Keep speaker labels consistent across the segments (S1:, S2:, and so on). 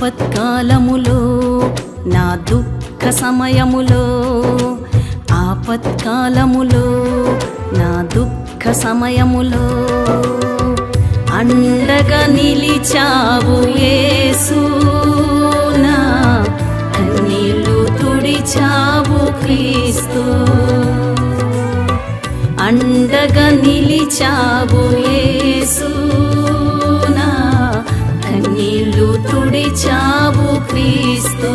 S1: ఆపత్కాలములో నా దుఃఖ సమయములో ఆపత్కాలములో నా దుఃఖ సమయములో అండగా నిలిచావు యేసు నా కన్నీళ్ళు తుడిచావు క్రీస్తు అండగా నిలిచావు యేసు నా కన్నీళ్ళు తుడిచావు క్రీస్తు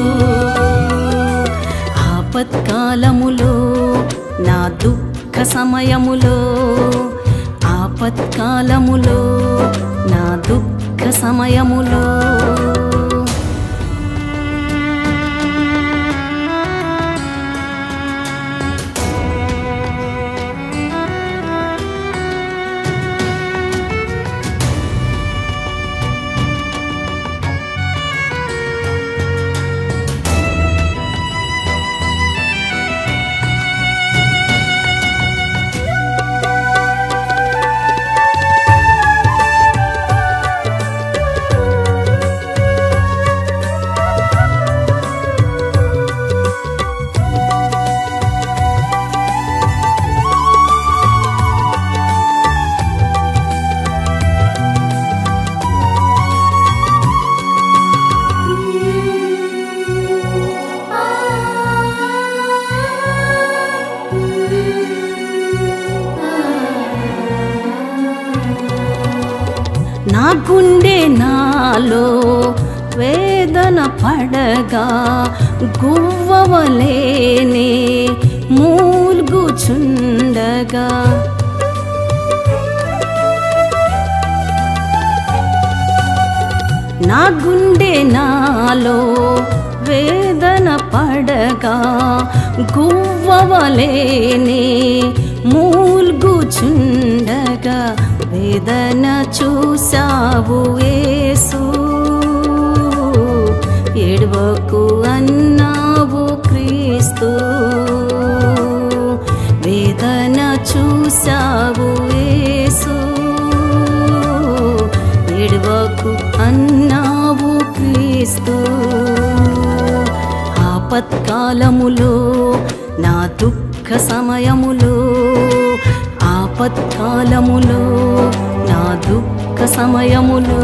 S1: ఆపత్కాలములో నా దుఃఖ సమయములో ఆపత్కాలములో నా దుఃఖ సమయములో నా గుండె నాలో వేదన పడగా గువ్వవలేనే మూల్గుచుండగా నా గుండె నాలో వేదన పడగా గువ్వవలేనే మూల్గుచుండగా వేదన చూసావు యేసు ఎడవకు అన్నావు క్రీస్తు వేదన చూసావు యేసు ఎడవకు అన్నావు క్రీస్తు ఆపత్కాలములో నా దుఃఖ సమయములో ఆపత్కాలములో నా దుఃఖ సమయములో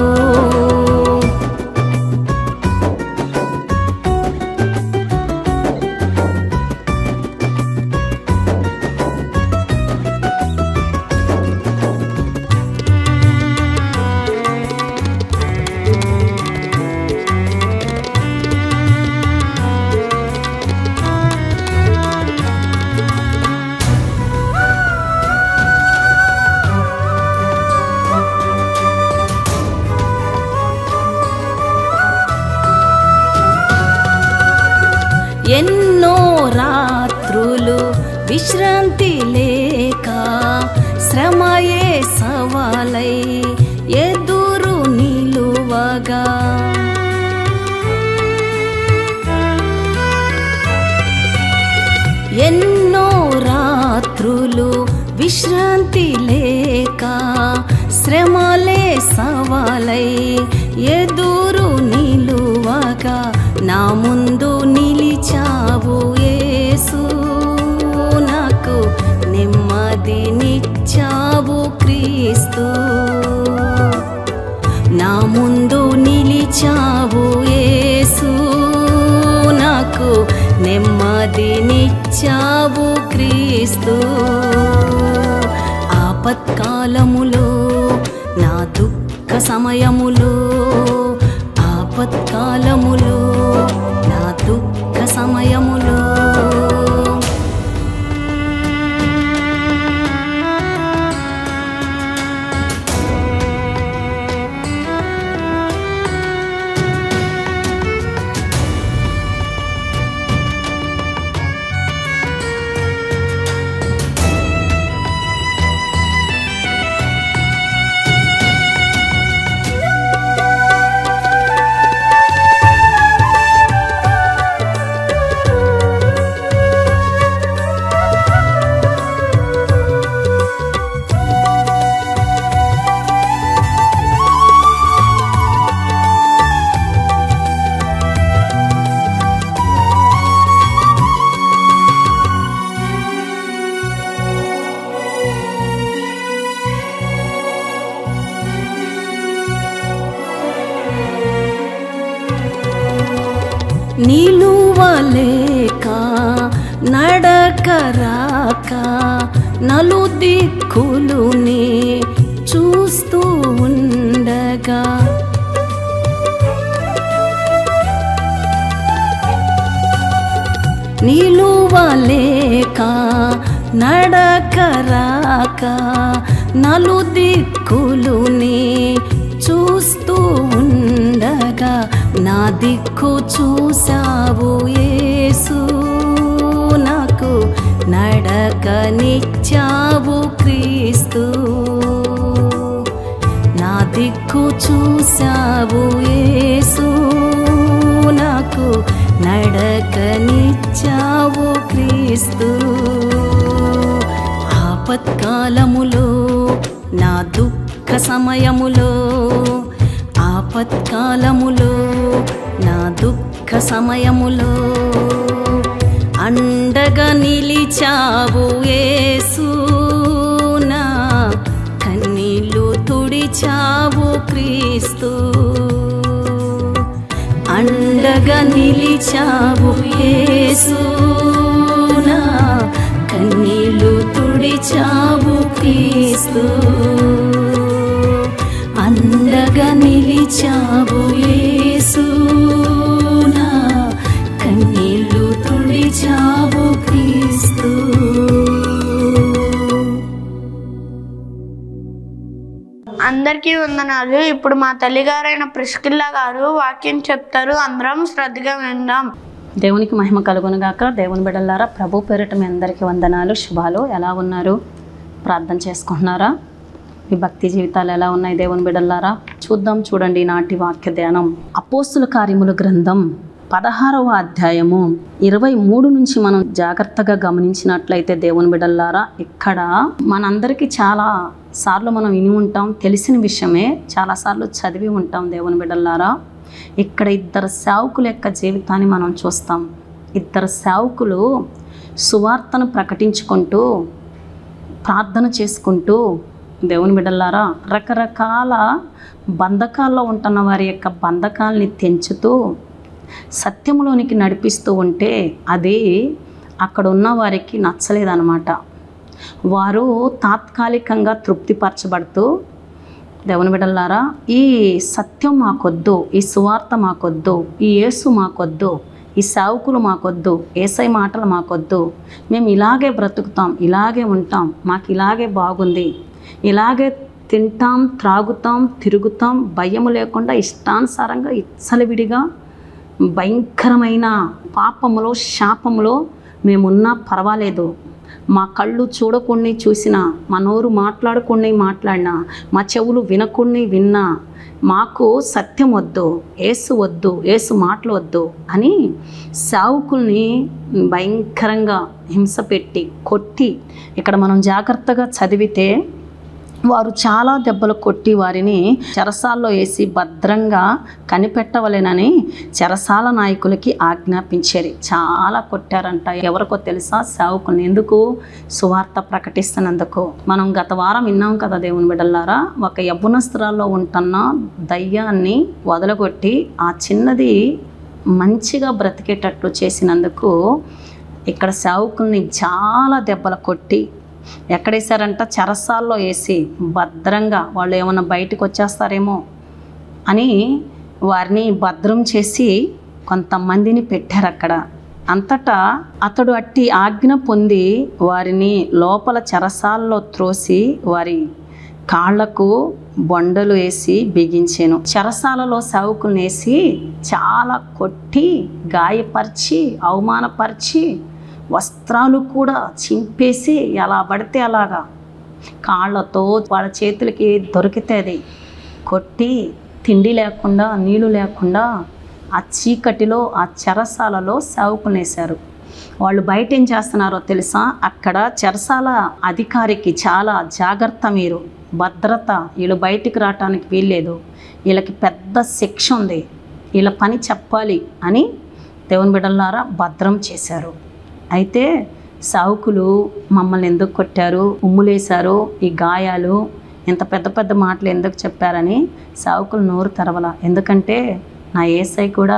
S1: ఎన్నో రాత్రులు విశ్రాంతి లేక శ్రమయే సవాలై ఎదురు నిలువగా ఎన్నో రాత్రులు విశ్రాంతి లేక శ్రమలే సవాలై ఎదురు నిలువగా నా ముందు నిలిచావు యేసు నాకు నెమ్మదినిచ్చావు క్రీస్తు నా ముందు నిలిచావు యేసు నాకు నెమ్మదినిచ్చావు క్రీస్తు ఆపత్కాలములో నా దుఃఖ సమయములో ఆపత్కాలములో నా దుఃఖ సమయములో నిలువలేక నడకరాక నలు దిక్కులునే చూస్తూ ఉండగా నిలువలేక నడకరాక నలు దిక్కులునే చూస్తూ ఉండగా నా దిక్కు చూసావు యేసు నాకు నడకనిచ్చావు క్రీస్తు నా దిక్కు చూసావు యేసు నాకు నడకనిచ్చావు క్రీస్తు ఆపత్కాలములో నా దుఃఖ సమయములో ఆపత్కాలములో నా దుఃఖ సమయములో అండగా నిలిచావు యేసు నా కన్నీళ్ళు తుడిచావు క్రీస్తు అండగా నిలిచావు యేసు నా కన్నీళ్ళు తుడిచావు క్రీస్తు అండగా నిలిచావు యేసు నా కన్నీళ్ళు తుడిచావు క్రీస్తు
S2: అందరికీ వందనాలు ఇప్పుడు మా తల్లిగారైన ప్రిస్కిల్లా గారు వాక్యం చెప్తారు అందరం శ్రద్ధగా విందాం
S3: దేవునికి మహిమ కలుగునుగాక దేవుని బిడ్డలారా ప్రభు పేరిట మీ అందరికీ వందనాలు శుభాలు ఎలా ఉన్నారు ప్రార్థన చేసుకుంటున్నారా మీ భక్తి జీవితాలు ఎలా ఉన్నాయి దేవుని బిడ్డలారా చూద్దాం చూడండి నాటి వాక్య ధ్యానం అపోస్తుల కార్యముల గ్రంథం పదహారవ అధ్యాయము ఇరవై మూడు నుంచి మనం జాగ్రత్తగా గమనించినట్లయితే దేవుని బిడ్డలారా ఇక్కడ మనందరికీ చాలా సార్లు మనం విని ఉంటాం తెలిసిన విషయమే చాలాసార్లు చదివి ఉంటాం దేవుని బిడ్డలారా ఇక్కడ ఇద్దరు సేవకుల యొక్క జీవితాన్ని మనం చూస్తాం ఇద్దరు సేవకులు సువార్తను ప్రకటించుకుంటూ ప్రార్థన చేసుకుంటూ దేవుని బిడ్డలారా రకరకాల బంధకాల్లో ఉంటున్న వారి యొక్క బంధకాల్ని తెంచుతూ సత్యంలోనికి నడిపిస్తూ ఉంటే అది అక్కడ ఉన్న వారికి నచ్చలేదన్నమాట వారు తాత్కాలికంగా తృప్తిపరచబడుతూ దేవుని బిడ్డలారా ఈ సత్యం మాకొద్దు ఈ సువార్త మాకొద్దు ఈ యేసు మాకొద్దు ఈ సేవకులు మాకొద్దు ఏసై మాటలు మాకొద్దు మేము ఇలాగే బ్రతుకుతాం ఇలాగే ఉంటాం మాకు ఇలాగే బాగుంది ఇలాగే తింటాం త్రాగుతాం తిరుగుతాం భయము లేకుండా ఇష్టానుసారంగా ఇచ్చలవిడిగా భయంకరమైన పాపములో శాపములో మేమున్నా పర్వాలేదు మా కళ్ళు చూడకుండా చూసినా మా నోరు మాట్లాడకుండా మాట్లాడినా మా చెవులు వినకుండా విన్నా మాకు సత్యం వద్దు ఏసు వద్దు ఏసు మాటలు వద్దు అని సావుకుల్ని భయంకరంగా హింస పెట్టి కొట్టి ఇక్కడ మనం జాగ్రత్తగా చదివితే వారు చాలా దెబ్బలు కొట్టి వారిని చెరసాల్లో వేసి భద్రంగా కనిపెట్టవలెనని చెరసాల నాయకులకి ఆజ్ఞాపించారు చాలా కొట్టారంట ఎవరికో తెలుసా సేవకుని ఎందుకు సువార్త ప్రకటిస్తున్నందుకు మనం గత వారం విన్నాం కదా దేవుని బిడ్డలారా ఒక యవ్వనస్త్రాల్లో ఉంటున్న దయ్యాన్ని వదలగొట్టి ఆ చిన్నది మంచిగా బ్రతికేటట్లు చేసినందుకు ఇక్కడ సేవకుల్ని చాలా దెబ్బలు కొట్టి ఎక్కడేసారంట చెరసాల్లో వేసి భద్రంగా వాళ్ళు ఏమైనా బయటకు వచ్చేస్తారేమో అని వారిని భద్రం చేసి కొంతమందిని పెట్టారు అక్కడ అంతటా అతడు అట్టి ఆజ్ఞ పొంది వారిని లోపల చెరసాల్లో త్రోసి వారి కాళ్లకు బొండలు వేసి బిగించాను చెరసాలలో సేవకులను వేసి చాలా కొట్టి గాయపరిచి అవమానపరిచి వస్త్రాలు కూడా చింపేసి ఎలా పడితే అలాగా కాళ్ళతో వాళ్ళ చేతులకి దొరికితే అది కొట్టి తిండి లేకుండా నీళ్లు లేకుండా ఆ చీకటిలో ఆ చెరసాలలో సేవకులు వేశారు వాళ్ళు బయట ఏం చేస్తున్నారో తెలుసా అక్కడ చెరసాల అధికారికి చాలా జాగ్రత్త మీరు భద్రత వీళ్ళు బయటికి రావటానికి వీల్లేదు వీళ్ళకి పెద్ద శిక్ష ఉంది వీళ్ళ పని చెప్పాలి అని దేవుని బిడ్డలారా భద్రం చేశారు అయితే సావుకులు మమ్మల్ని ఎందుకు కొట్టారు ఉమ్ములేశారు ఈ గాయాలు ఇంత పెద్ద పెద్ద మాటలు ఎందుకు చెప్పారని సావుకులు నోరు తెరవల ఎందుకంటే నా ఏసై కూడా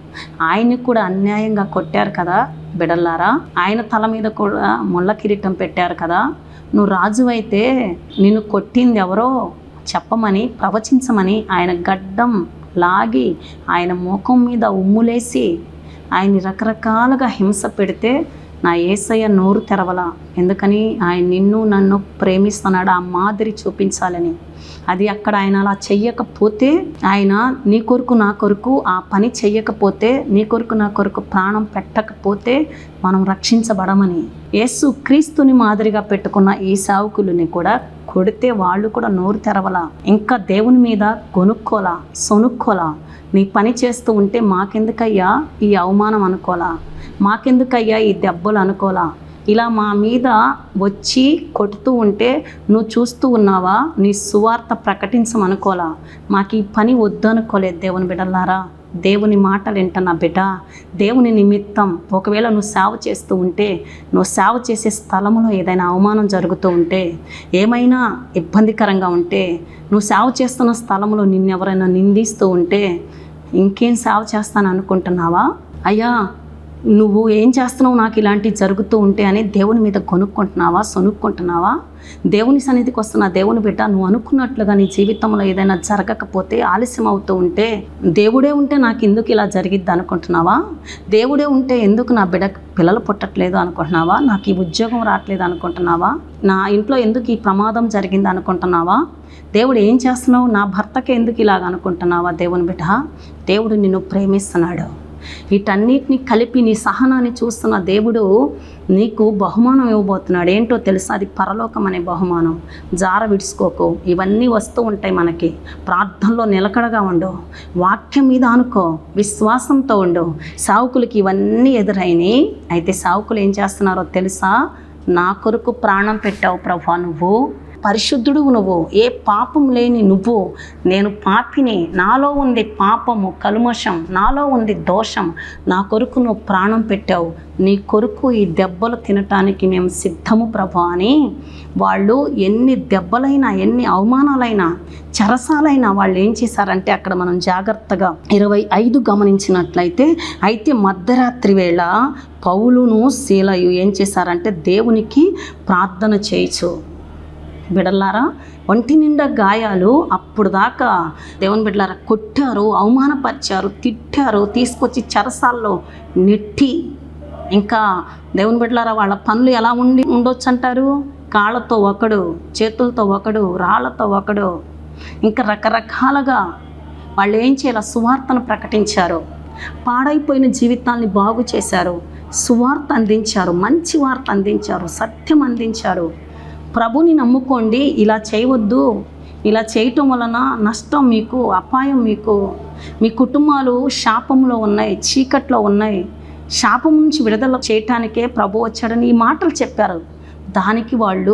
S3: ఆయన్ని కూడా అన్యాయంగా కొట్టారు కదా బిడల్లారా ఆయన తల మీద కూడా ముళ్ళ కిరీటం పెట్టారు కదా నువ్వు రాజు అయితే నిన్ను కొట్టింది ఎవరో చెప్పమని ప్రవచించమని ఆయన గడ్డం లాగి ఆయన ముఖం మీద ఉమ్ములేసి ఆయన్ని రకరకాలుగా హింస పెడితే నా ఏసయ్య నోరు తెరవల ఎందుకని ఆయన నిన్ను నన్ను ప్రేమిస్తున్నాడు ఆ మాదిరి చూపించాలని అది అక్కడ ఆయన అలా చెయ్యకపోతే ఆయన నీ కొరకు నా కొరకు ఆ పని చెయ్యకపోతే నీ కొరకు నా కొరకు ప్రాణం పెట్టకపోతే మనం రక్షించబడమని యేసు క్రీస్తుని మాదిరిగా పెట్టుకున్న ఈ సావుకులని కూడా కొడితే వాళ్ళు కూడా నోరు తెరవలా ఇంకా దేవుని మీద కొనుక్కోలా సొనుక్కోలా నీ పని చేస్తూ ఉంటే మాకెందుకయ్యా ఈ అవమానం అనుకోలా మాకెందుకయ్యా ఈ దెబ్బలు అనుకోలా ఇలా మా మీద వచ్చి కొడుతూ ఉంటే నువ్వు చూస్తూ ఉన్నావా నీ సువార్త ప్రకటించమనుకోలా మాకు ఈ పని వద్దనుకోలేదు దేవుని బిడ్డలారా దేవుని మాటలు వింటున్నా బిడ్డ దేవుని నిమిత్తం ఒకవేళ నువ్వు సేవ చేస్తూ ఉంటే నువ్వు సేవ చేసే స్థలంలో ఏదైనా అవమానం జరుగుతూ ఉంటే ఏమైనా ఇబ్బందికరంగా ఉంటే నువ్వు సేవ చేస్తున్న స్థలంలో నిన్నెవరైనా నిందిస్తూ ఉంటే ఇంకేం సేవ చేస్తాను అనుకుంటున్నావా అయ్యా నువ్వు ఏం చేస్తున్నావు నాకు ఇలాంటివి జరుగుతూ ఉంటే అని దేవుని మీద కొనుక్కుంటున్నావా సొనుక్కుంటున్నావా దేవుని సన్నిధికి వస్తున్న దేవుని బిడ్డ నువ్వు అనుకున్నట్లుగా నీ జీవితంలో ఏదైనా జరగకపోతే ఆలస్యం అవుతూ ఉంటే దేవుడే ఉంటే నాకు ఎందుకు ఇలా జరిగిద్ది అనుకుంటున్నావా దేవుడే ఉంటే ఎందుకు నా బిడ్డ పిల్లలు పుట్టట్లేదు అనుకుంటున్నావా నాకు ఈ ఉద్యోగం రావట్లేదు అనుకుంటున్నావా నా ఇంట్లో ఎందుకు ఈ ప్రమాదం జరిగింది అనుకుంటున్నావా దేవుడు ఏం చేస్తున్నావు నా భర్తకి ఎందుకు ఇలాగ అనుకుంటున్నావా దేవుని బిడ్డ దేవుడు నిన్ను ప్రేమిస్తున్నాడు వీటన్నిటిని కలిపి నీ సహనాన్ని చూస్తున్న దేవుడు నీకు బహుమానం ఇవ్వబోతున్నాడు ఏంటో తెలుసా అది పరలోకం అనే బహుమానం జార విడుచుకోకు ఇవన్నీ వస్తూ ఉంటాయి మనకి ప్రార్థనలో నిలకడగా ఉండు వాక్యం మీద అనుకో విశ్వాసంతో ఉండు సావుకులకి ఇవన్నీ ఎదురైనాయి అయితే సావుకులు ఏం చేస్తున్నారో తెలుసా నా కొరకు ప్రాణం పెట్టావు ప్రభా నువ్వు పరిశుద్ధుడు నువ్వు ఏ పాపం లేని నువ్వు నేను పాపిని నాలో ఉంది పాపము కల్మషం నాలో ఉంది దోషం నా కొరకు నువ్వు ప్రాణం పెట్టావు నీ కొరకు ఈ దెబ్బలు తినటానికి మేము సిద్ధము ప్రభా అని వాళ్ళు ఎన్ని దెబ్బలైనా ఎన్ని అవమానాలైనా చెరసాలైనా వాళ్ళు ఏం చేశారంటే అక్కడ మనం జాగ్రత్తగా ఇరవై ఐదు గమనించినట్లయితే అయితే మధ్యరాత్రి వేళ పౌలును శీలయు ఏం చేశారంటే దేవునికి ప్రార్థన చేయొచ్చు బిడల్లారా ఒంటి నిండా గాయాలు అప్పుడు దాకా దేవుని బిడ్డలారా కొట్టారు అవమానపరిచారు తిట్టారు తీసుకొచ్చి చెరసాల్లో నెట్టి ఇంకా దేవుని బిడ్డలారా వాళ్ళ పనులు ఎలా ఉండి ఉండొచ్చు అంటారు కాళ్ళతో ఒకడు చేతులతో ఒకడు రాళ్ళతో ఒకడు ఇంకా రకరకాలుగా వాళ్ళు ఏం చేయాలి సువార్తను ప్రకటించారు పాడైపోయిన జీవితాల్ని బాగు చేశారు సువార్త అందించారు మంచి వార్త అందించారు సత్యం అందించారు ప్రభుని నమ్ముకోండి ఇలా చేయవద్దు ఇలా చేయటం వలన నష్టం మీకు అపాయం మీకు మీ కుటుంబాలు శాపంలో ఉన్నాయి చీకట్లో ఉన్నాయి శాపం నుంచి విడుదల చేయటానికే ప్రభు వచ్చాడని ఈ మాటలు చెప్పారు దానికి వాళ్ళు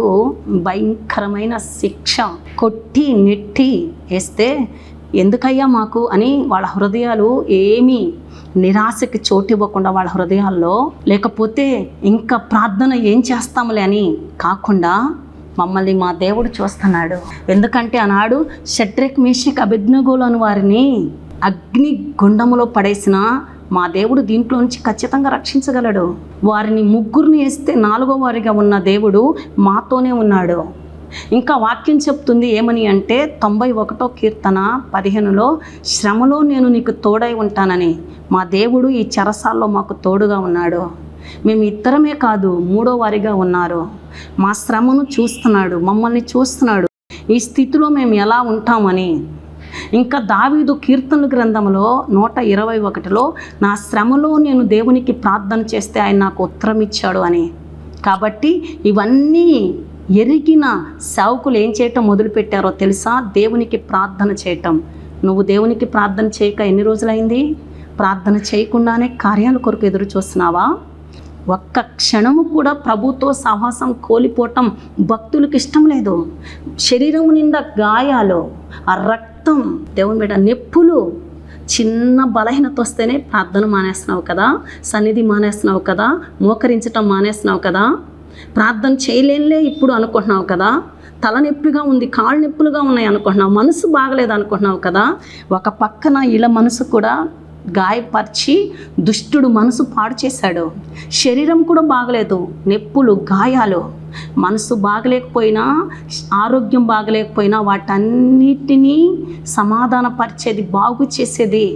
S3: భయంకరమైన శిక్ష కొట్టి నెట్టి వేస్తే ఎందుకయ్యా మాకు అని వాళ్ళ హృదయాలు ఏమీ నిరాశకి చోటు ఇవ్వకుండా వాళ్ళ హృదయాల్లో లేకపోతే ఇంకా ప్రార్థన ఏం చేస్తాములే అని కాకుండా మమ్మల్ని మా దేవుడు చూస్తున్నాడు ఎందుకంటే ఆనాడు షట్రెక్ మేషక్ అభిజ్ఞగోలోని వారిని అగ్ని గుండములో పడేసిన మా దేవుడు దీంట్లో నుంచి ఖచ్చితంగా రక్షించగలడు వారిని ముగ్గురిని వేస్తే నాలుగో వారిగా ఉన్న దేవుడు మాతోనే ఉన్నాడు ఇంకా వాక్యం చెప్తుంది ఏమని అంటే తొంభై ఒకటో కీర్తన పదిహేనులో శ్రమలో నేను నీకు తోడై ఉంటానని మా దేవుడు ఈ చెరసాల్లో మాకు తోడుగా ఉన్నాడు మేము ఇద్దరమే కాదు మూడో వారిగా ఉన్నారు మా శ్రమను చూస్తున్నాడు మమ్మల్ని చూస్తున్నాడు ఈ స్థితిలో మేము ఎలా ఉంటామని ఇంకా దావీదు కీర్తనల గ్రంథంలో నూట ఇరవై ఒకటిలో నా శ్రమలో నేను దేవునికి ప్రార్థన చేస్తే ఆయన నాకు ఉత్తరం ఇచ్చాడు అని కాబట్టి ఇవన్నీ ఎరిగిన సేవకులు ఏం చేయటం మొదలుపెట్టారో తెలుసా దేవునికి ప్రార్థన చేయటం నువ్వు దేవునికి ప్రార్థన చేయక ఎన్ని రోజులైంది ప్రార్థన చేయకుండానే కార్యాల కొరకు ఎదురు చూస్తున్నావా ఒక్క క్షణము కూడా ప్రభుతో సహవాసం కోల్పోవటం భక్తులకు ఇష్టం లేదు శరీరం నిండా గాయాలు ఆ రక్తం దేవుని బిడ్డ నొప్పులు చిన్న బలహీనత వస్తేనే ప్రార్థన మానేస్తున్నావు కదా సన్నిధి మానేస్తున్నావు కదా మోకరించటం మానేస్తున్నావు కదా ప్రార్థన చేయలేనులే ఇప్పుడు అనుకుంటున్నావు కదా తలనొప్పిగా ఉంది కాళ్ళు నొప్పులుగా ఉన్నాయి అనుకుంటున్నావు మనసు బాగలేదు అనుకుంటున్నావు కదా ఒక పక్కన ఇలా మనసు కూడా గాయపరిచి దుష్టుడు మనసు పాడు చేశాడు శరీరం కూడా బాగలేదు నొప్పులు గాయాలు మనసు బాగలేకపోయినా ఆరోగ్యం బాగలేకపోయినా వాటన్నిటినీ సమాధానపరిచేది బాగు చేసేది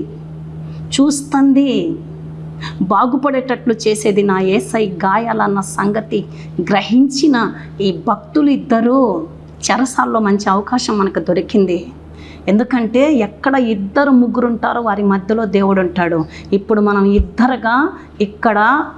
S3: చూస్తుంది బాగుపడేటట్లు చేసేది నా ఏసై గాయాలన్న సంగతి గ్రహించిన ఈ భక్తులు ఇద్దరు చెరసాల్లో మంచి అవకాశం మనకు దొరికింది ఎందుకంటే ఎక్కడ ఇద్దరు ముగ్గురు ఉంటారో వారి మధ్యలో దేవుడు ఉంటాడు ఇప్పుడు మనం ఇద్దరుగా ఇక్కడ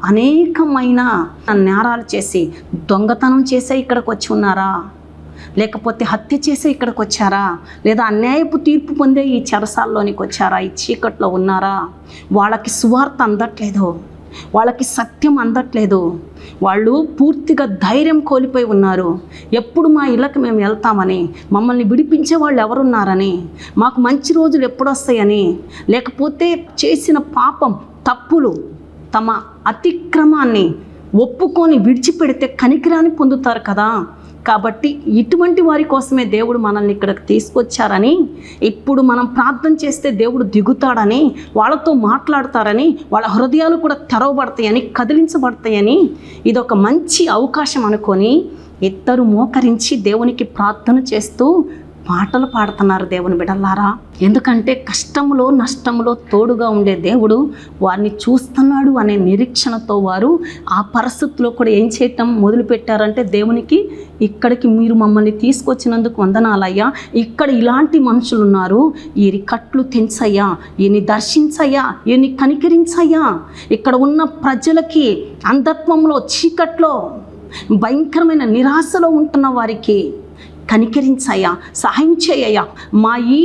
S3: అనేకమైన నేరాలు చేసి దొంగతనం చేసే ఇక్కడికి వచ్చి ఉన్నారా లేకపోతే హత్య చేసే ఇక్కడికి వచ్చారా లేదా అన్యాయపు తీర్పు పొందే ఈ చెరసాల్లోనికి వచ్చారా ఈ చీకట్లో ఉన్నారా వాళ్ళకి సువార్త అందట్లేదు వాళ్ళకి సత్యం అందట్లేదు వాళ్ళు పూర్తిగా ధైర్యం కోల్పోయి ఉన్నారు ఎప్పుడు మా ఇళ్ళకి మేము వెళ్తామని మమ్మల్ని విడిపించే వాళ్ళు ఎవరున్నారని మాకు మంచి రోజులు ఎప్పుడు వస్తాయని లేకపోతే చేసిన పాపం తప్పులు తమ అతిక్రమాన్ని ఒప్పుకొని విడిచిపెడితే కనికిరాని పొందుతారు కదా కాబట్టి ఇటువంటి వారి కోసమే దేవుడు మనల్ని ఇక్కడికి తీసుకొచ్చారని ఇప్పుడు మనం ప్రార్థన చేస్తే దేవుడు దిగుతాడని వాళ్ళతో మాట్లాడతారని వాళ్ళ హృదయాలు కూడా తెరవబడతాయని కదిలించబడతాయని ఇది ఒక మంచి అవకాశం అనుకొని ఇద్దరు మోకరించి దేవునికి ప్రార్థన చేస్తూ పాటలు పాడుతున్నారు దేవుని బిడల్లారా ఎందుకంటే కష్టములో నష్టములో తోడుగా ఉండే దేవుడు వారిని చూస్తున్నాడు అనే నిరీక్షణతో వారు ఆ పరిస్థితిలో కూడా ఏం చేయటం మొదలుపెట్టారంటే దేవునికి ఇక్కడికి మీరు మమ్మల్ని తీసుకొచ్చినందుకు వందనాలయ్యా ఇక్కడ ఇలాంటి మనుషులు ఉన్నారు ఈ కట్లు తెంచయ్యా ఈయన్ని దర్శించయ్యా ఈయన్ని కనికరించయ్యా ఇక్కడ ఉన్న ప్రజలకి అంధత్వంలో చీకట్లో భయంకరమైన నిరాశలో ఉంటున్న వారికి కనికరించయ్యా సహాయం చేయయ్యా మా ఈ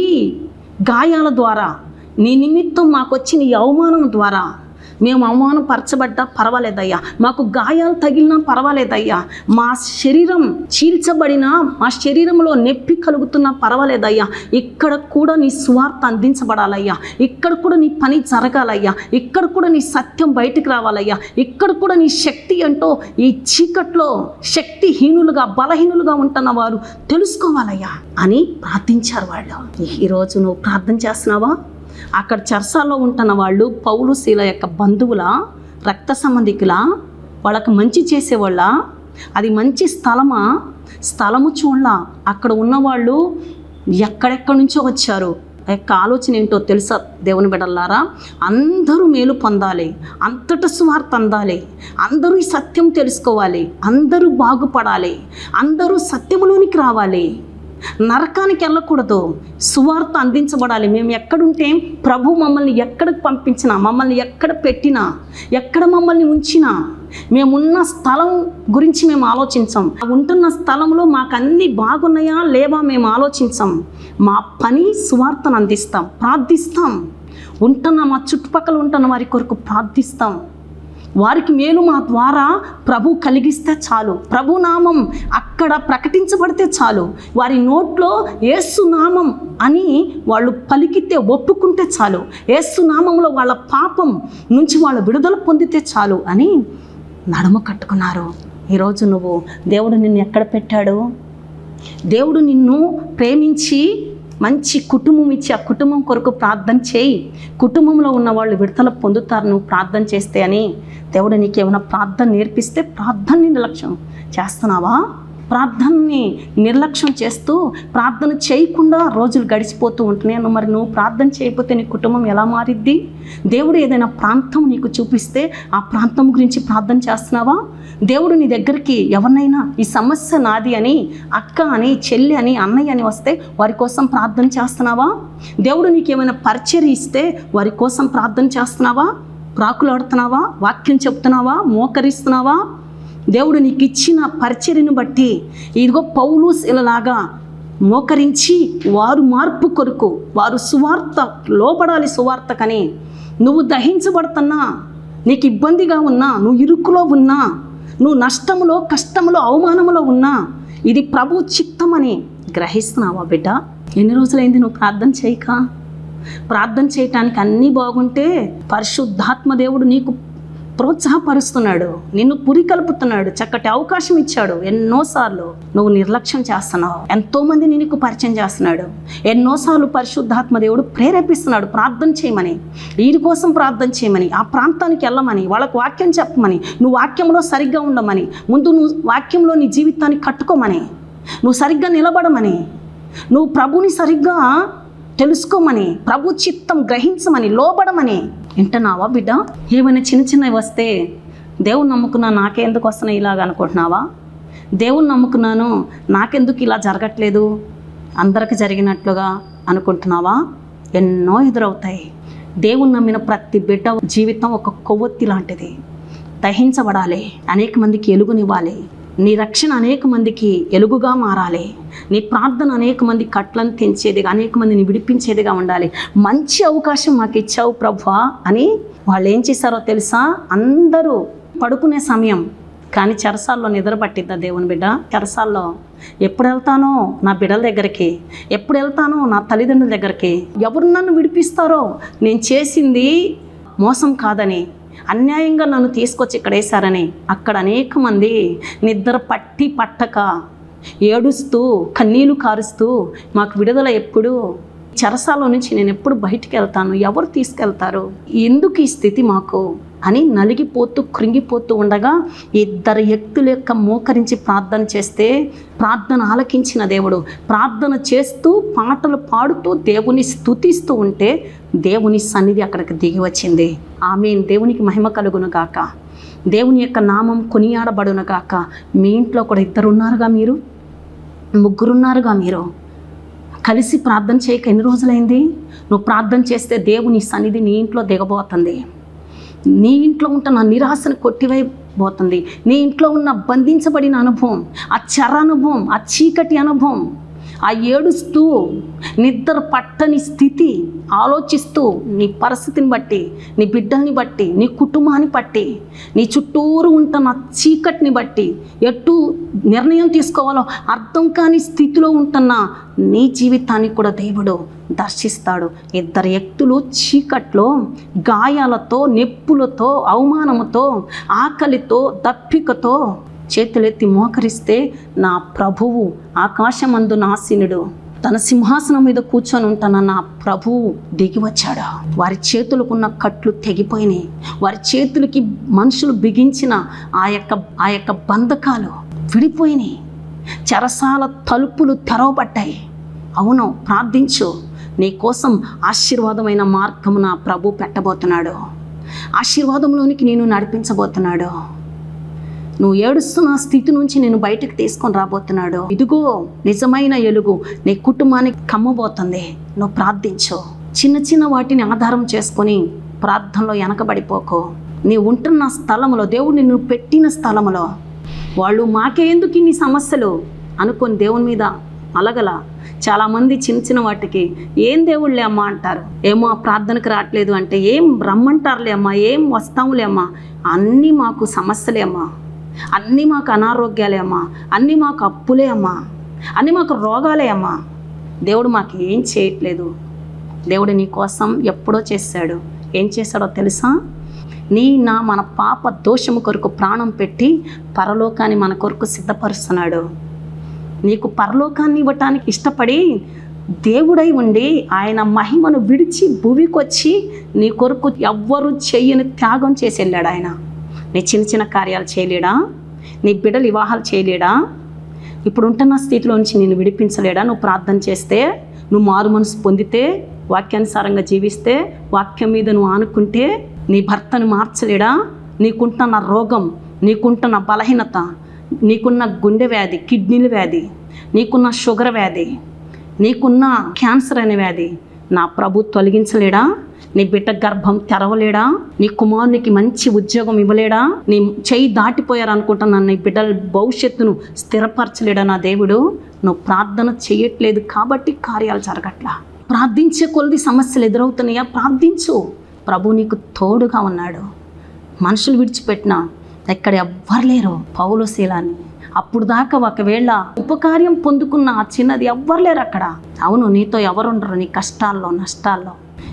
S3: గాయాల ద్వారా నీ నిమిత్తం మాకు వచ్చిన ఈ అవమానం ద్వారా మేము అవమానపరచబడ్డా పర్వాలేదయ్యా మాకు గాయాలు తగిలినా పర్వాలేదయ్యా మా శరీరం చీల్చబడినా మా శరీరంలో నొప్పి కలుగుతున్నా పర్వాలేదయ్యా ఇక్కడ కూడా నీ స్వార్థ అందించబడాలయ్యా ఇక్కడ కూడా నీ పని జరగాలయ్యా ఇక్కడ కూడా నీ సత్యం బయటికి రావాలయ్యా ఇక్కడ కూడా నీ శక్తి అంటూ ఈ చీకట్లో శక్తిహీనులుగా బలహీనులుగా ఉంటున్న వారు తెలుసుకోవాలయ్యా అని ప్రార్థించారు వాళ్ళు ఈరోజు నువ్వు ప్రార్థన చేస్తున్నావా అక్కడ చర్చాల్లో ఉంటున్న వాళ్ళు పౌలు శీల యొక్క బంధువుల రక్త సంబంధికుల వాళ్ళకి మంచి చేసేవాళ్ళ అది మంచి స్థలమా స్థలము చూడలా అక్కడ ఉన్నవాళ్ళు ఎక్కడెక్కడి నుంచో వచ్చారు ఆ యొక్క ఆలోచన ఏంటో తెలుసా దేవుని బిడ్డలారా అందరూ మేలు పొందాలి అంతట స్వార్థ అందాలి అందరూ ఈ సత్యం తెలుసుకోవాలి అందరూ బాగుపడాలి అందరూ సత్యములోనికి రావాలి నరకానికి వెళ్ళకూడదు సువార్త అందించబడాలి మేము ఎక్కడుంటే ప్రభు మమ్మల్ని ఎక్కడికి పంపించినా మమ్మల్ని ఎక్కడ పెట్టినా ఎక్కడ మమ్మల్ని ఉంచినా మేమున్న స్థలం గురించి మేము ఆలోచించాం ఉంటున్న స్థలంలో మాకు అన్నీ బాగున్నాయా లేవా మేము ఆలోచించాం మా పని సువార్తను అందిస్తాం ప్రార్థిస్తాం ఉంటున్న మా చుట్టుపక్కల ఉంటున్న వారి కొరకు ప్రార్థిస్తాం వారికి మేలు మా ద్వారా ప్రభు కలిగిస్తే చాలు ప్రభు నామం అక్కడ ప్రకటించబడితే చాలు వారి నోట్లో ఏసు నామం అని వాళ్ళు పలికితే ఒప్పుకుంటే చాలు ఏసు నామంలో వాళ్ళ పాపం నుంచి వాళ్ళు విడుదల పొందితే చాలు అని నడుము కట్టుకున్నారు ఈరోజు నువ్వు దేవుడు నిన్ను ఎక్కడ పెట్టాడు దేవుడు నిన్ను ప్రేమించి మంచి కుటుంబం ఇచ్చి ఆ కుటుంబం కొరకు ప్రార్థన చేయి కుటుంబంలో ఉన్న వాళ్ళు విడతల పొందుతారు నువ్వు ప్రార్థన చేస్తే అని దేవుడు నీకు ఏమైనా ప్రార్థన నేర్పిస్తే ప్రార్థనని నిర్లక్ష్యం చేస్తున్నావా ప్రార్థనని నిర్లక్ష్యం చేస్తూ ప్రార్థన చేయకుండా రోజులు గడిచిపోతూ ఉంటున్నాయి నువ్వు మరి నువ్వు ప్రార్థన చేయకపోతే నీ కుటుంబం ఎలా మారిద్ది దేవుడు ఏదైనా ప్రాంతం నీకు చూపిస్తే ఆ ప్రాంతం గురించి ప్రార్థన చేస్తున్నావా దేవుడు నీ దగ్గరికి ఎవరినైనా ఈ సమస్య నాది అని అక్క అని చెల్లి అని అన్నయ్య అని వస్తే వారి కోసం ప్రార్థన చేస్తున్నావా దేవుడు నీకు ఏమైనా పరిచయం ఇస్తే వారి కోసం ప్రార్థన చేస్తున్నావా ప్రాకులాడుతున్నావా వాక్యం చెప్తున్నావా మోకరిస్తున్నావా దేవుడు నీకు ఇచ్చిన పరిచర్యను బట్టి ఇదిగో పౌలు ఇలాగా మోకరించి వారు మార్పు కొరకు వారు సువార్త లోపడాలి సువార్తకని నువ్వు దహించబడుతున్నా నీకు ఇబ్బందిగా ఉన్నా నువ్వు ఇరుకులో ఉన్నా నువ్వు నష్టములో కష్టములో అవమానములో ఉన్నా ఇది ప్రభు చిత్తమని గ్రహిస్తున్నావా బిడ్డ ఎన్ని రోజులైంది నువ్వు ప్రార్థన చేయక ప్రార్థన చేయటానికి అన్నీ బాగుంటే పరిశుద్ధాత్మ దేవుడు నీకు ప్రోత్సాహపరుస్తున్నాడు నిన్ను పురికలుపుతున్నాడు చక్కటి అవకాశం ఇచ్చాడు ఎన్నోసార్లు నువ్వు నిర్లక్ష్యం చేస్తున్నావు ఎంతో మంది నీకు పరిచయం చేస్తున్నాడు ఎన్నోసార్లు పరిశుద్ధాత్మ దేవుడు ప్రేరేపిస్తున్నాడు ప్రార్థన చేయమని వీరి కోసం ప్రార్థన చేయమని ఆ ప్రాంతానికి వెళ్ళమని వాళ్ళకు వాక్యం చెప్పమని నువ్వు వాక్యంలో సరిగ్గా ఉండమని ముందు నువ్వు వాక్యంలో నీ జీవితాన్ని కట్టుకోమని నువ్వు సరిగ్గా నిలబడమని నువ్వు ప్రభుని సరిగ్గా తెలుసుకోమని ప్రభు చిత్తం గ్రహించమని లోబడమని వింటున్నావా బిడ్డ ఏమైనా చిన్న చిన్నవి వస్తే దేవుని నమ్ముకున్నా నాకే ఎందుకు వస్తున్నాయి ఇలాగ అనుకుంటున్నావా దేవుని నమ్ముకున్నాను నాకెందుకు ఇలా జరగట్లేదు అందరికి జరిగినట్లుగా అనుకుంటున్నావా ఎన్నో ఎదురవుతాయి దేవుని నమ్మిన ప్రతి బిడ్డ జీవితం ఒక కొవ్వొత్తి లాంటిది దహించబడాలి అనేక మందికి ఎలుగునివ్వాలి నీ రక్షణ అనేక మందికి ఎలుగుగా మారాలి నీ ప్రార్థన అనేక మంది కట్లను తెంచేదిగా అనేక మందిని విడిపించేదిగా ఉండాలి మంచి అవకాశం మాకు ఇచ్చావు ప్రభా అని వాళ్ళు ఏం చేశారో తెలుసా అందరూ పడుకునే సమయం కానీ చెరసాల్లో నిద్ర పట్టిద్దా దేవుని బిడ్డ చెరసాల్లో ఎప్పుడు వెళ్తానో నా బిడ్డల దగ్గరికి ఎప్పుడు వెళ్తానో నా తల్లిదండ్రుల దగ్గరికి ఎవరు నన్ను విడిపిస్తారో నేను చేసింది మోసం కాదని అన్యాయంగా నన్ను తీసుకొచ్చి ఇక్కడ వేశారని అక్కడ అనేక మంది నిద్ర పట్టి పట్టక ఏడుస్తూ కన్నీళ్లు కారుస్తూ మాకు విడుదల ఎప్పుడు చెరసాల నుంచి నేను ఎప్పుడు బయటికి వెళ్తాను ఎవరు తీసుకెళ్తారు ఎందుకు ఈ స్థితి మాకు అని నలిగిపోతూ కృంగిపోతూ ఉండగా ఇద్దరు వ్యక్తుల యొక్క మోకరించి ప్రార్థన చేస్తే ప్రార్థన ఆలకించిన దేవుడు ప్రార్థన చేస్తూ పాటలు పాడుతూ దేవుని స్తుతిస్తూ ఉంటే దేవుని సన్నిధి అక్కడికి దిగి వచ్చింది ఆమె దేవునికి మహిమ కలుగును గాక దేవుని యొక్క నామం కొనియాడబడును గాక మీ ఇంట్లో కూడా ఇద్దరు ఉన్నారుగా మీరు ముగ్గురున్నారుగా మీరు కలిసి ప్రార్థన చేయక ఎన్ని రోజులైంది నువ్వు ప్రార్థన చేస్తే దేవుని సన్నిధి నీ ఇంట్లో దిగబోతుంది నీ ఇంట్లో ఉంటున్న నిరాశను కొట్టివైపోతుంది నీ ఇంట్లో ఉన్న బంధించబడిన అనుభవం ఆ చెర అనుభవం ఆ చీకటి అనుభవం ఆ ఏడుస్తూ నిద్ర పట్టని స్థితి ఆలోచిస్తూ నీ పరిస్థితిని బట్టి నీ బిడ్డల్ని బట్టి నీ కుటుంబాన్ని బట్టి నీ చుట్టూరు ఉంటున్న చీకటిని బట్టి ఎటు నిర్ణయం తీసుకోవాలో అర్థం కాని స్థితిలో ఉంటున్న నీ జీవితాన్ని కూడా దేవుడు దర్శిస్తాడు ఇద్దరు వ్యక్తులు చీకట్లో గాయాలతో నొప్పులతో అవమానముతో ఆకలితో దప్పికతో చేతులెత్తి మోకరిస్తే నా ప్రభువు ఆకాశమందు నాశీనుడు తన సింహాసనం మీద కూర్చొని ఉంటున్న నా ప్రభువు దిగి వచ్చాడు వారి చేతులకున్న కట్లు తెగిపోయినాయి వారి చేతులకి మనుషులు బిగించిన ఆ యొక్క ఆ యొక్క బంధకాలు విడిపోయినాయి చెరసాల తలుపులు తెరవబడ్డాయి అవును ప్రార్థించు నీ కోసం ఆశీర్వాదమైన మార్గము నా ప్రభు పెట్టబోతున్నాడు ఆశీర్వాదంలోనికి నేను నడిపించబోతున్నాడు నువ్వు ఏడుస్తున్న స్థితి నుంచి నేను బయటకు తీసుకొని రాబోతున్నాడు ఇదిగో నిజమైన ఎలుగు నీ కుటుంబానికి కమ్మబోతుంది నువ్వు ప్రార్థించు చిన్న చిన్న వాటిని ఆధారం చేసుకొని ప్రార్థనలో వెనకబడిపోకు నీ ఉంటున్న స్థలంలో దేవుడు నిన్ను పెట్టిన స్థలంలో వాళ్ళు మాకేందుకు ఇన్ని సమస్యలు అనుకొని దేవుని మీద అలగల చాలామంది చిన్న చిన్న వాటికి ఏం దేవుళ్ళే అమ్మా అంటారు ఏమో ఆ ప్రార్థనకు రావట్లేదు అంటే ఏం రమ్మంటారులే అమ్మా ఏం వస్తాములే అమ్మా అన్నీ మాకు సమస్యలే అమ్మా అన్నీ మాకు అనారోగ్యాలే అమ్మా అన్నీ మాకు అప్పులే అమ్మా అన్నీ మాకు రోగాలే అమ్మా దేవుడు మాకు ఏం చేయట్లేదు దేవుడు నీ కోసం ఎప్పుడో చేశాడు ఏం చేశాడో తెలుసా నీ నా మన పాప దోషము కొరకు ప్రాణం పెట్టి పరలోకాన్ని మన కొరకు సిద్ధపరుస్తున్నాడు నీకు పరలోకాన్ని ఇవ్వటానికి ఇష్టపడి దేవుడై ఉండి ఆయన మహిమను విడిచి భూమికొచ్చి నీ కొరకు ఎవ్వరు చెయ్యని త్యాగం చేసి వెళ్ళాడు ఆయన నీ చిన్న చిన్న కార్యాలు చేయలేడా నీ బిడ్డలు వివాహాలు చేయలేడా ఇప్పుడు ఉంటున్న స్థితిలో నుంచి నేను విడిపించలేడా నువ్వు ప్రార్థన చేస్తే నువ్వు మారు మనసు పొందితే వాక్యానుసారంగా జీవిస్తే వాక్యం మీద నువ్వు ఆనుకుంటే నీ భర్తను మార్చలేడా నీకుంటున్న రోగం నీకుంటున్న బలహీనత నీకున్న గుండె వ్యాధి కిడ్నీల వ్యాధి నీకున్న షుగర్ వ్యాధి నీకున్న క్యాన్సర్ అనే వ్యాధి నా ప్రభు తొలగించలేడా నీ బిడ్డ గర్భం తెరవలేడా నీ కుమారునికి మంచి ఉద్యోగం ఇవ్వలేడా నీ చెయ్యి దాటిపోయారు అనుకుంటున్నాను నీ బిడ్డల భవిష్యత్తును స్థిరపరచలేడా నా దేవుడు నువ్వు ప్రార్థన చేయట్లేదు కాబట్టి కార్యాలు జరగట్లా ప్రార్థించే కొలది సమస్యలు ఎదురవుతున్నాయా ప్రార్థించు ప్రభు నీకు తోడుగా ఉన్నాడు మనుషులు విడిచిపెట్టిన ఎక్కడ ఎవ్వరు లేరు పౌలు శీలాన్ని అప్పుడు దాకా ఒకవేళ ఉపకార్యం పొందుకున్న ఆ చిన్నది ఎవ్వరు లేరు అక్కడ అవును నీతో ఎవరుండరు నీ కష్టాల్లో నష్టాల్లో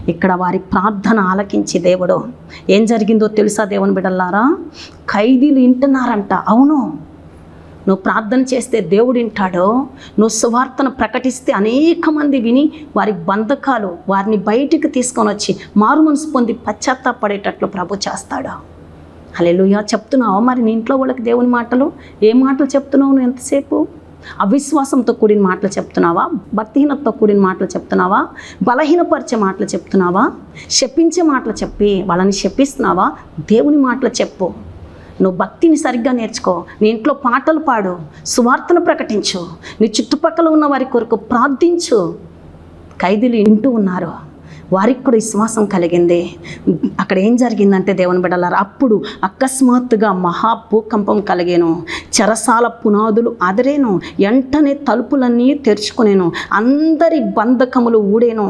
S3: ఇక్కడ వారి ప్రార్థన ఆలకించి దేవుడు ఏం జరిగిందో తెలుసా దేవుని బిడ్డలారా ఖైదీలు వింటున్నారంట అవును నువ్వు ప్రార్థన చేస్తే దేవుడు వింటాడో నువ్వు సువార్తను ప్రకటిస్తే అనేక మంది విని వారి బంధకాలు వారిని బయటికి తీసుకొని వచ్చి మారు మనసు పొంది పశ్చాత్తాపడేటట్లు ప్రభు చేస్తాడు హల్లెలూయా చెప్తున్నావా మరి నీ ఇంట్లో వాళ్ళకి దేవుని మాటలు ఏ మాటలు చెప్తున్నావు నువ్వు ఎంతసేపు అవిశ్వాసంతో కూడిన మాటలు చెప్తున్నావా భక్తిహీనతతో కూడిన మాటలు చెప్తున్నావా బలహీనపరిచే మాటలు చెప్తున్నావా శపించే మాటలు చెప్పి వాళ్ళని శపిస్తున్నావా దేవుని మాటలు చెప్పు నువ్వు భక్తిని సరిగ్గా నేర్చుకో నీ ఇంట్లో పాటలు పాడు సువార్తను ప్రకటించు నీ చుట్టుపక్కల ఉన్న వారి కొరకు ప్రార్థించు ఖైదీలు వింటూ ఉన్నారు వారికి కూడా విశ్వాసం కలిగింది అక్కడ ఏం జరిగిందంటే దేవుని బిడ్డలారా అప్పుడు అకస్మాత్తుగా మహా భూకంపం కలిగేను చెరసాల పునాదులు అదరేను వెంటనే తలుపులన్నీ తెరుచుకునేను అందరి బంధకములు ఊడేను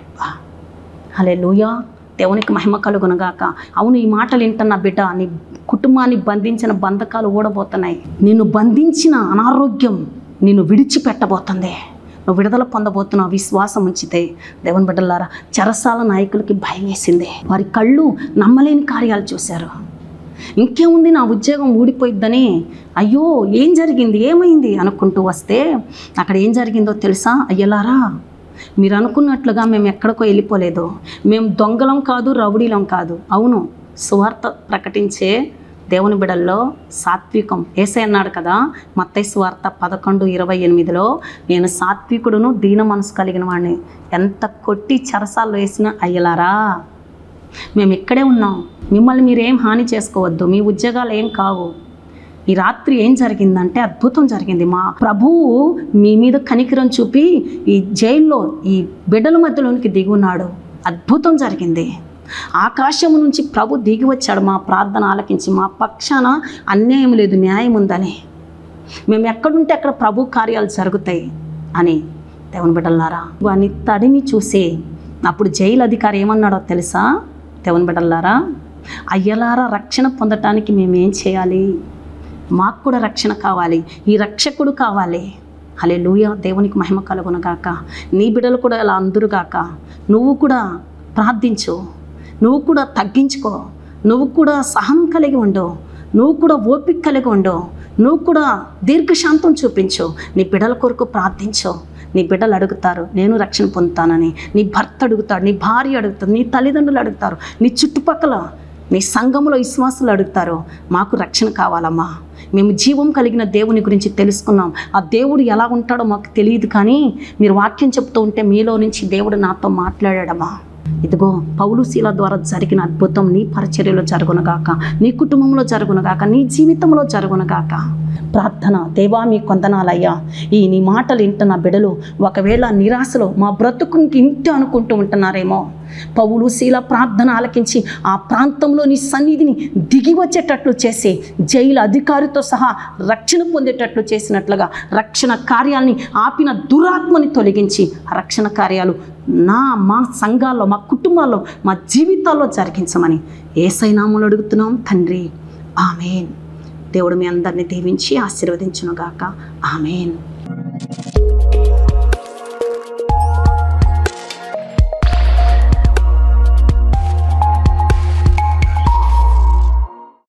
S3: హలే దేవునికి మహిమ కలుగునగాక అవును ఈ మాటలు వింటున్న బిడ్డ నీ కుటుంబాన్ని బంధించిన బంధకాలు ఊడబోతున్నాయి నిన్ను బంధించిన అనారోగ్యం నిన్ను విడిచిపెట్టబోతుంది నువ్వు విడుదల పొందబోతున్నావు విశ్వాసం ఉంచితే దేవుని బిడ్డలారా చెరసాల నాయకులకి భయం వేసింది వారి కళ్ళు నమ్మలేని కార్యాలు చూశారు ఇంకేముంది నా ఉద్యోగం ఊడిపోయిద్దని అయ్యో ఏం జరిగింది ఏమైంది అనుకుంటూ వస్తే అక్కడ ఏం జరిగిందో తెలుసా అయ్యలారా మీరు అనుకున్నట్లుగా మేము ఎక్కడికో వెళ్ళిపోలేదు మేము దొంగలం కాదు రౌడీలం కాదు అవును సువార్త ప్రకటించే దేవుని బిడల్లో సాత్వికం ఏసై అన్నాడు కదా మత్తయి సువార్త పదకొండు ఇరవై ఎనిమిదిలో నేను సాత్వికుడును దీన మనసు కలిగిన వాడిని ఎంత కొట్టి చెరసాల్లో వేసినా అయ్యలారా మేము ఇక్కడే ఉన్నాం మిమ్మల్ని మీరేం హాని చేసుకోవద్దు మీ ఉద్యోగాలు ఏం కావు ఈ రాత్రి ఏం జరిగిందంటే అద్భుతం జరిగింది మా ప్రభువు మీ మీద కనికరం చూపి ఈ జైల్లో ఈ బిడ్డల మధ్యలోనికి దిగున్నాడు అద్భుతం జరిగింది ఆకాశము నుంచి ప్రభు దిగి వచ్చాడు మా ప్రార్థన ఆలకించి మా పక్షాన అన్యాయం లేదు న్యాయం ఉందని మేము ఎక్కడుంటే అక్కడ ప్రభు కార్యాలు జరుగుతాయి అని దేవుని బిడ్డలారా వాని తడిని చూసి అప్పుడు జైలు అధికారి ఏమన్నాడో తెలుసా దేవుని బిడ్డలారా అయ్యలారా రక్షణ పొందటానికి మేమేం చేయాలి మాకు కూడా రక్షణ కావాలి ఈ రక్షకుడు కావాలి అలే లూయ దేవునికి మహిమ కలుగునగాక నీ బిడ్డలు కూడా ఇలా అందురుగాక నువ్వు కూడా ప్రార్థించు నువ్వు కూడా తగ్గించుకో నువ్వు కూడా సహనం కలిగి ఉండు నువ్వు కూడా ఓపిక కలిగి ఉండు నువ్వు కూడా దీర్ఘశాంతం చూపించు నీ బిడ్డల కొరకు ప్రార్థించు నీ బిడ్డలు అడుగుతారు నేను రక్షణ పొందుతానని నీ భర్త అడుగుతాడు నీ భార్య అడుగుతాడు నీ తల్లిదండ్రులు అడుగుతారు నీ చుట్టుపక్కల నీ సంఘములో విశ్వాసులు అడుగుతారు మాకు రక్షణ కావాలమ్మా మేము జీవం కలిగిన దేవుని గురించి తెలుసుకున్నాం ఆ దేవుడు ఎలా ఉంటాడో మాకు తెలియదు కానీ మీరు వాక్యం చెప్తూ ఉంటే మీలో నుంచి దేవుడు నాతో మాట్లాడాడమ్మా ఇదిగో పౌలు శీల ద్వారా జరిగిన అద్భుతం నీ పరిచర్యలో జరుగునగాక నీ కుటుంబంలో జరుగునగాక నీ జీవితంలో జరుగునగాక ప్రార్థన దేవా మీ కొందనాలయ్యా ఈ నీ మాటలు వింటున్న బిడలు ఒకవేళ నిరాశలో మా బ్రతుకు ఇంటి అనుకుంటూ ఉంటున్నారేమో పౌలు శీల ప్రార్థన ఆలకించి ఆ ప్రాంతంలో నీ సన్నిధిని దిగి వచ్చేటట్లు చేసి జైలు అధికారితో సహా రక్షణ పొందేటట్లు చేసినట్లుగా రక్షణ కార్యాల్ని ఆపిన దురాత్మని తొలగించి ఆ రక్షణ కార్యాలు నా మా సంఘాల్లో మా కుటుంబాల్లో మా జీవితాల్లో జరిగించమని ఏసైనాములు అడుగుతున్నాం తండ్రి ఆమెన్ దేవుడు మీ అందరిని దీవించి ఆశీర్వదించునుగాక ఆమెన్